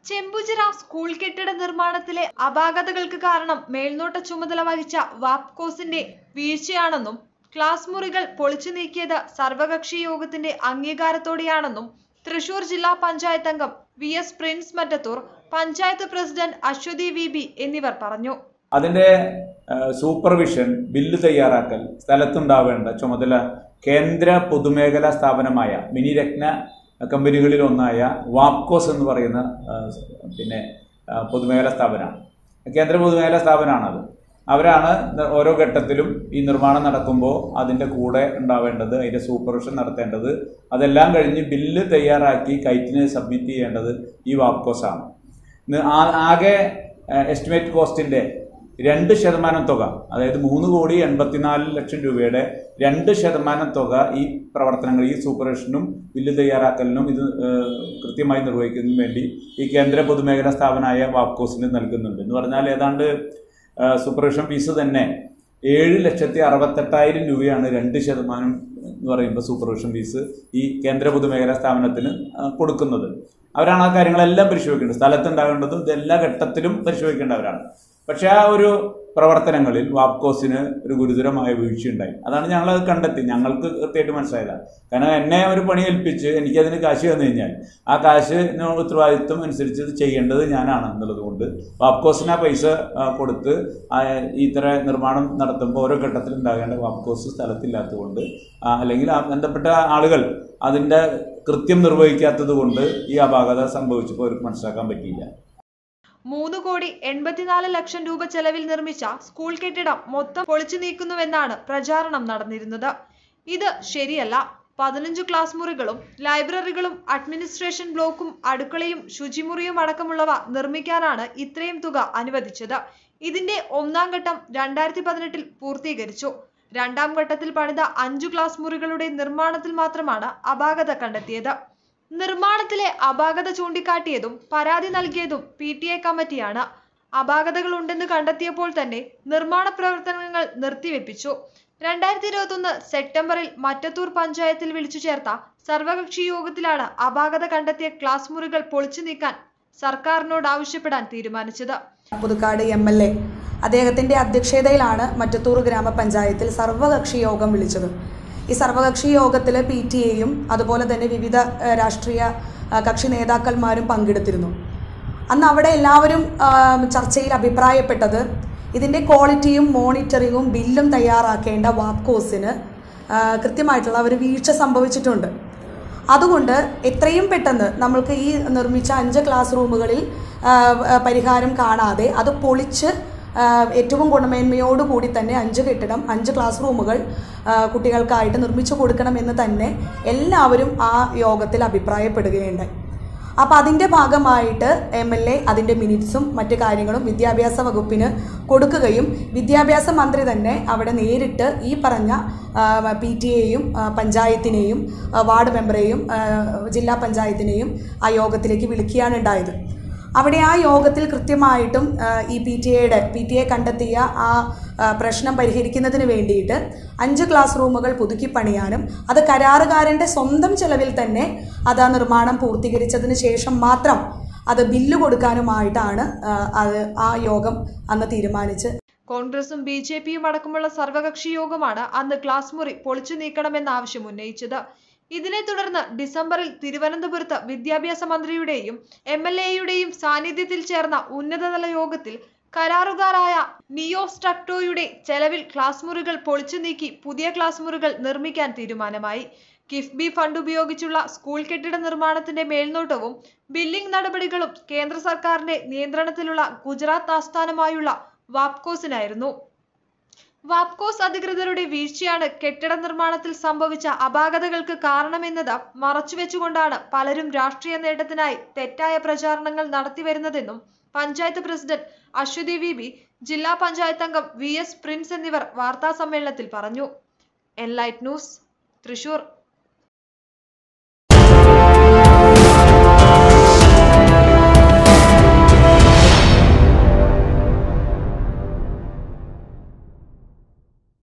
Chembuchira school കെട്ടിട നിർമ്മാണത്തിലെ അപാകതകൾക്ക് കാരണം മേൽനോട്ട ചുമതല വഹിച്ച വാപ്കോസിന്റെ വീഴ്ചയാണെന്നും ക്ലാസ് മുറികൾ പൊളിച്ചു നീക്കിയത് സർവകക്ഷി യോഗത്തിന്റെ അംഗീകാരത്തോടെയാണെന്നും തൃശൂർ ജില്ലാ പഞ്ചായത്ത് അംഗം V S Prince Mattathur panchayat president Aswathy V B എന്നിവർ പറഞ്ഞു അതിൻ്റെ സൂപ്പർവിഷൻ ബില്ല് തയ്യാറാക്കൽ സ്ഥലത്തുണ്ടാവേണ്ട ചുമതല കേന്ദ്ര പൊതുമേഖലാ സ്ഥാപനമായ മിനി രത്ന കമ്പനികളിൽ ഒന്നായ വാപ്കോസ് എന്ന് പറയുന്ന ആ, പിന്നെ ആ, പൊതുമേഖലാ സ്ഥാപനമാണ് കേന്ദ്ര പൊതുമേഖലാ സ്ഥാപനമാണത് അവരാണ് ന- ഓരോ ഘട്ടത്തിലും ഈ നിർമ്മാണം നടക്കുമ്പോൾ അതിൻ്റെ കൂടെ ഉണ്ടാവേണ്ടത് അതിൻ്റെ സൂപ്പർവിഷൻ നടത്തേണ്ടത് അതെല്ലാം കഴിഞ്ഞ് ബില്ല് തയ്യാറാക്കി കൈറ്റിന് സബ്മിറ്റ് ചെയ്യേണ്ടത് ഈ വാപ്കോസ് ആണ് ഇന്ന് ആ- ആകെ എസ്റ്റിമേറ്റ് കോസ്റ്റിൻ്റെ രണ്ട് ശതമാനം തുക അതായത് മൂന്ന് കോടി എൺപത്തിനാല് ലക്ഷം രൂപയുടെ രണ്ട് ശതമാനം തുക ഈ പ്രവർത്തനങ്ങൾ ഈ സൂപ്പർവിഷനും ബില്ല് തയ്യാറാക്കലിനും ഇത് ഏഹ്, കൃത്യമായി നിർവഹിക്കുന്നതിനും വേണ്ടി ഈ കേന്ദ്ര പൊതുമേഖലാ സ്ഥാപനമായ വാപ്കോസിന് നൽകുന്നുണ്ട് എന്ന് പറഞ്ഞാൽ ഏതാണ്ട് ഏഹ്, സൂപ്പർവിഷൻ ഫീസ് തന്നെ ഏഴ് ലക്ഷത്തി അറുപത്തെട്ടായിരം രൂപയാണ് രണ്ട് ശതമാനം എന്ന് പറയുമ്പോൾ സൂപ്പർവിഷൻ ഫീസ് ഈ കേന്ദ്ര പൊതുമേഖലാ സ്ഥാപനത്തിന് ആ, കൊടുക്കുന്നത് അവരാണ് ആ കാര്യങ്ങളെല്ലാം പരിശോധിക്കേണ്ടത് സ്ഥലത്തുണ്ടാകേണ്ടതും ഇതെല്ലാ ഘട്ടത്തിലും പരിശോധിക്കേണ്ടവരാണ് പക്ഷേ ആ ഒരു പ്രവർത്തനങ്ങളിൽ വാപ്കോസിന് ഒരു ഗുരുതരമായ വീഴ്ചയുണ്ടായി അതാണ് ഞങ്ങളത് കണ്ടെത്തി ഞങ്ങൾക്ക് കൃത്യമായിട്ട് മനസ്സിലായതാണ് കാരണം എന്നെ ഒരു പണി ഏൽപ്പിച്ച് എനിക്കതിന് കാശ് തന്നു കഴിഞ്ഞാൽ ആ കാശ് ഉത്തരവാദിത്വം അനുസരിച്ച് ഇത് ചെയ്യേണ്ടത് ഞാനാണ് എന്നുള്ളത് കൊണ്ട് വാപ്കോസിന് ആ പൈസ ആ, കൊടുത്ത് ആ, ഇത്തര നിർമ്മാണം നടത്തുമ്പോൾ ഓരോ ഘട്ടത്തിൽ ഉണ്ടാകേണ്ട വാപ്കോസ് സ്ഥലത്തില്ലാത്തതുകൊണ്ട് ആ, അല്ലെങ്കിൽ ആ ബന്ധപ്പെട്ട ആളുകൾ അതിൻ്റെ കൃത്യം നിർവഹിക്കാത്തത് കൊണ്ട് ഈ അപാകത സംഭവിച്ചപ്പോൾ അവർക്ക് മനസ്സിലാക്കാൻ പറ്റിയില്ല മൂന്ന് കോടി എൺപത്തിനാല് ലക്ഷം രൂപ ചെലവിൽ നിർമ്മിച്ച സ്കൂൾ കെട്ടിടം മൊത്തം പൊളിച്ചു നീക്കുന്നുവെന്നാണ് പ്രചാരണം നടന്നിരുന്നത് ഇത് ശരിയല്ല പതിനഞ്ച് ക്ലാസ് മുറികളും ലൈബ്രറികളും അഡ്മിനിസ്ട്രേഷൻ ബ്ലോക്കും അടുക്കളയും ശുചിമുറിയും അടക്കമുള്ളവ നിർമ്മിക്കാനാണ് ഇത്രയും തുക അനുവദിച്ചത് ഇതിന്റെ ഒന്നാം ഘട്ടം രണ്ടായിരത്തി പതിനെട്ടിൽ പൂർത്തീകരിച്ചു രണ്ടാം ഘട്ടത്തിൽ പണിത അഞ്ചു ക്ലാസ് മുറികളുടെ നിർമ്മാണത്തിൽ മാത്രമാണ് അപാകത കണ്ടെത്തിയത് നിർമ്മാണത്തിലെ അപാകത ചൂണ്ടിക്കാട്ടിയതും പരാതി നൽകിയതും പി ടി എ കമ്മിറ്റിയാണ് അപാകതകൾ ഉണ്ടെന്ന് കണ്ടെത്തിയപ്പോൾ തന്നെ നിർമ്മാണ പ്രവർത്തനങ്ങൾ നിർത്തിവെപ്പിച്ചു രണ്ടായിരത്തി ഇരുപത്തൊന്ന് സെപ്റ്റംബറിൽ മറ്റത്തൂർ പഞ്ചായത്തിൽ വിളിച്ചു ചേർത്ത സർവകക്ഷി യോഗത്തിലാണ് അപാകത കണ്ടെത്തിയ ക്ലാസ് മുറികൾ പൊളിച്ചു നീക്കാൻ സർക്കാരിനോട് ആവശ്യപ്പെടാൻ തീരുമാനിച്ചത് പുതുക്കാട് എം എൽ എ അദ്ദേഹത്തിൻ്റെ അധ്യക്ഷതയിലാണ് മറ്റത്തൂർ ഗ്രാമപഞ്ചായത്തിൽ സർവകക്ഷി യോഗം വിളിച്ചത് ഈ സർവകക്ഷി യോഗത്തിൽ പി ടി എയും അതുപോലെ തന്നെ വിവിധ ഏഹ്, രാഷ്ട്രീയ ഏഹ്, കക്ഷി നേതാക്കന്മാരും പങ്കെടുത്തിരുന്നു അന്ന് അവിടെ എല്ലാവരും ആം, ചർച്ചയിൽ അഭിപ്രായപ്പെട്ടത് ഇതിൻ്റെ ക്വാളിറ്റിയും മോണിറ്ററിങ്ങും ബില്ലും തയ്യാറാക്കേണ്ട വാപ്കോസിന് ആ, കൃത്യമായിട്ടുള്ള ഒരു വീഴ്ച സംഭവിച്ചിട്ടുണ്ട് അതുകൊണ്ട് എത്രയും പെട്ടെന്ന് നമ്മൾക്ക് ഈ നിർമ്മിച്ച അഞ്ച് ക്ലാസ് റൂമുകളിൽ ആ, ആ, പരിഹാരം കാണാതെ അത് പൊളിച്ച് ആ, ഏറ്റവും ഗുണമേന്മയോടുകൂടി തന്നെ അഞ്ച് കെട്ടിടം അഞ്ച് ക്ലാസ് റൂമുകൾ ആ, കുട്ടികൾക്കായിട്ട് നിർമ്മിച്ചു കൊടുക്കണമെന്ന് തന്നെ എല്ലാവരും ആ യോഗത്തിൽ അഭിപ്രായപ്പെടുകയുണ്ടായി അപ്പോൾ അതിൻ്റെ ഭാഗമായിട്ട് എം എൽ എ അതിൻ്റെ മിനിറ്റ്സും മറ്റു കാര്യങ്ങളും വിദ്യാഭ്യാസ വകുപ്പിന് കൊടുക്കുകയും വിദ്യാഭ്യാസ മന്ത്രി തന്നെ അവിടെ നേരിട്ട് ഈ പറഞ്ഞ പി ടി എയും പഞ്ചായത്തിനെയും ആ, വാർഡ് മെമ്പറെയും ആ, ജില്ലാ പഞ്ചായത്തിനെയും ആ യോഗത്തിലേക്ക് വിളിക്കുകയാണ് ഉണ്ടായത് അവിടെ ആ യോഗത്തിൽ കൃത്യമായിട്ടും ആ, ഈ പി ടി എയുടെ പി ടി എ കണ്ടെത്തിയ ആ ആ, പ്രശ്നം പരിഹരിക്കുന്നതിന് വേണ്ടിയിട്ട് അഞ്ച് ക്ലാസ് റൂമുകൾ പുതുക്കി പണിയാനും അത് കരാറുകാരൻ്റെ സ്വന്തം ചെലവിൽ തന്നെ അത് ആ നിർമ്മാണം പൂർത്തീകരിച്ചതിന് ശേഷം മാത്രം അത് ബില്ല് കൊടുക്കാനുമായിട്ടാണ് ആ, അത് ആ യോഗം അന്ന് തീരുമാനിച്ച് കോൺഗ്രസും ബി ജെ പിയും അടക്കമുള്ള സർവകക്ഷി യോഗമാണ് അന്ന് ക്ലാസ് മുറി പൊളിച്ചു നീക്കണമെന്ന ആവശ്യം ഉന്നയിച്ചത് ഇതിനെ തുടർന്ന് ഡിസംബറിൽ തിരുവനന്തപുരത്ത് വിദ്യാഭ്യാസ മന്ത്രിയുടെയും എം എൽ എയുടെയും സാന്നിധ്യത്തിൽ ചേർന്ന ഉന്നതതല യോഗത്തിൽ കരാറുകാരായ നിയോ സ്ട്രക്ടോയുടെ ചെലവിൽ ക്ലാസ് മുറികൾ പൊളിച്ചു നീക്കി പുതിയ ക്ലാസ് മുറികൾ നിർമ്മിക്കാൻ തീരുമാനമായി കിഫ്ബി ഫണ്ട് ഉപയോഗിച്ചുള്ള സ്കൂൾ കെട്ടിട നിർമ്മാണത്തിന്റെ മേൽനോട്ടവും ബില്ലിംഗ് നടപടികളും കേന്ദ്ര സർക്കാരിന്റെ നിയന്ത്രണത്തിലുള്ള ഗുജറാത്ത് ആസ്ഥാനമായുള്ള വാപ്കോസിനായിരുന്നു വാപ്കോസ് അധികൃതരുടെ വീഴ്ചയാണ് കെട്ടിട നിർമ്മാണത്തിൽ സംഭവിച്ച അപാകതകൾക്ക് കാരണമെന്നത് മറച്ചുവെച്ചുകൊണ്ടാണ് പലരും രാഷ്ട്രീയ നേട്ടത്തിനായി തെറ്റായ പ്രചാരണങ്ങൾ നടത്തിവരുന്നതെന്നും panchayat president Aswathy V B ജില്ലാ പഞ്ചായത്ത് അംഗം വി എസ് പ്രിൻസ് എന്നിവർ വാർത്താ സമ്മേളനത്തിൽ പറഞ്ഞു എൻലൈറ്റ് ന്യൂസ് തൃശൂർ